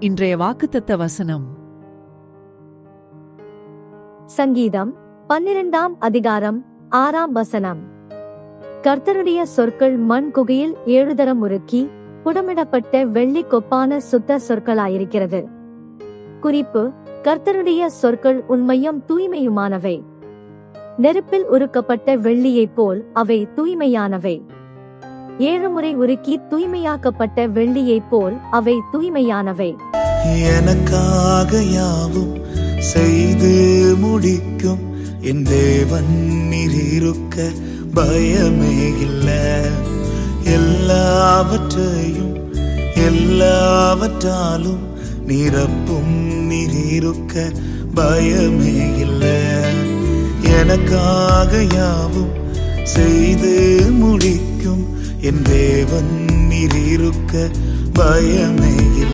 இன்றைய வாக்குத்தத்த வசனம் சங்கீதம் பன்னிரண்டாம் அதிகாரம் ஆறாம் வசனம் கர்த்தருடைய சொற்கள் மண் குகையில் ஏழு தரம் உருக்கி புடமிடப்பட்ட வெள்ளி கொப்பான சுத்த சொற்களாயிருக்கிறது குறிப்பு கர்த்தருடைய சொற்கள் உண்மையும் தூய்மையுமானவை நெருப்பில் உருக்கப்பட்ட வெள்ளியைப் போல் அவை தூய்மையானவை ஏழு முறை உருக்கி தூய்மையாக்கப்பட்ட வெள்ளியைப் போல் அவை தூய்மையானவை எனக்காக யாவும் செய்து முடிக்கும் என் தேவன் நீரிருக்க பயமே இல்ல எல்லாவற்றையும் எல்லாவற்றாலும் நிரப்பும் நீரிருக்க பயமே இல்ல எனக்காக யாவும் செய்து முடிக்கும் என் தேவன் நீரிருக்க பயமே இல்ல